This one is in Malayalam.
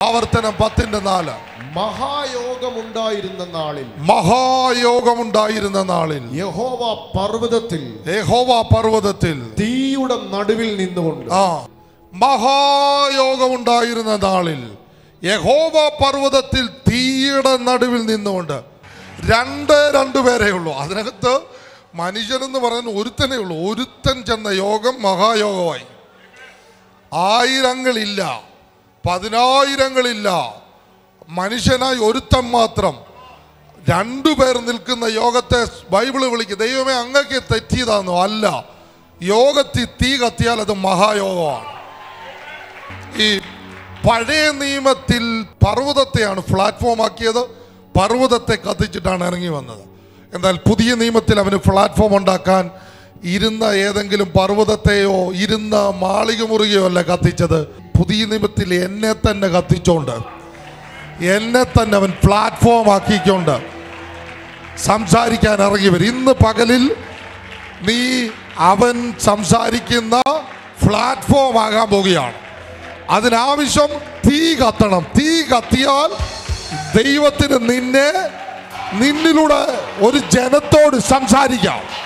ആവർത്തനം പത്തിന്റെ നാല് മഹായോഗമുണ്ടായിരുന്ന നാളിൽ മഹായോഗമുണ്ടായിരുന്ന നാളിൽ യഹോവ പർവ്വതത്തിൽ യഹോവ പർവ്വതത്തിൽ തീയുടെ നടുവിൽ നിന്നുകൊണ്ട് ആ മഹായോഗമുണ്ടായിരുന്ന നാളിൽ യഹോവ പർവ്വതത്തിൽ തീയുടെ നടുവിൽ നിന്നുകൊണ്ട് രണ്ട് രണ്ട് പേരേ ഉള്ളൂ അതിനകത്ത് മനുഷ്യനെന്ന് പറയുന്ന ഒരുത്തനേ ഉള്ളൂ ഒരുത്തൻ ചെന്ന യോഗം മഹായോഗമായി ആയിരങ്ങളില്ല പതിനായിരങ്ങളില്ല മനുഷ്യനായി ഒരുത്തൻ മാത്രം രണ്ടുപേർ നിൽക്കുന്ന യോഗത്തെ ബൈബിള് വിളിക്കും ദൈവമേ അങ്ങക്ക് തെറ്റിയതാണോ അല്ല യോഗത്തിൽ തീ കത്തിയാൽ അത് മഹായോഗമാണ് ഈ പഴയ നിയമത്തിൽ പർവ്വതത്തെയാണ് പ്ലാറ്റ്ഫോം ആക്കിയത് പർവ്വതത്തെ കത്തിച്ചിട്ടാണ് ഇറങ്ങി വന്നത് എന്നാൽ പുതിയ നിയമത്തിൽ അവന് പ്ലാറ്റ്ഫോം ഉണ്ടാക്കാൻ ഇരുന്ന ഏതെങ്കിലും പർവ്വതത്തെയോ ഇരുന്ന മാളിക മുറുകയോ അല്ല കത്തിച്ചത് പുതിയ നിയമത്തിൽ എന്നെ തന്നെ കത്തിച്ചോണ്ട് എന്നെ തന്നെ അവൻ പ്ലാറ്റ്ഫോം ആക്കിക്കൊണ്ട് സംസാരിക്കാൻ ഇറങ്ങി വരും ഇന്ന് പകലിൽ നീ അവൻ സംസാരിക്കുന്ന പ്ലാറ്റ്ഫോം ആകാൻ പോവുകയാണ് അതിനാവശ്യം തീ കത്തണം തീ കത്തിയാൽ ദൈവത്തിന് നിന്നെ നിന്നിലൂടെ ഒരു ജനത്തോട് സംസാരിക്കാം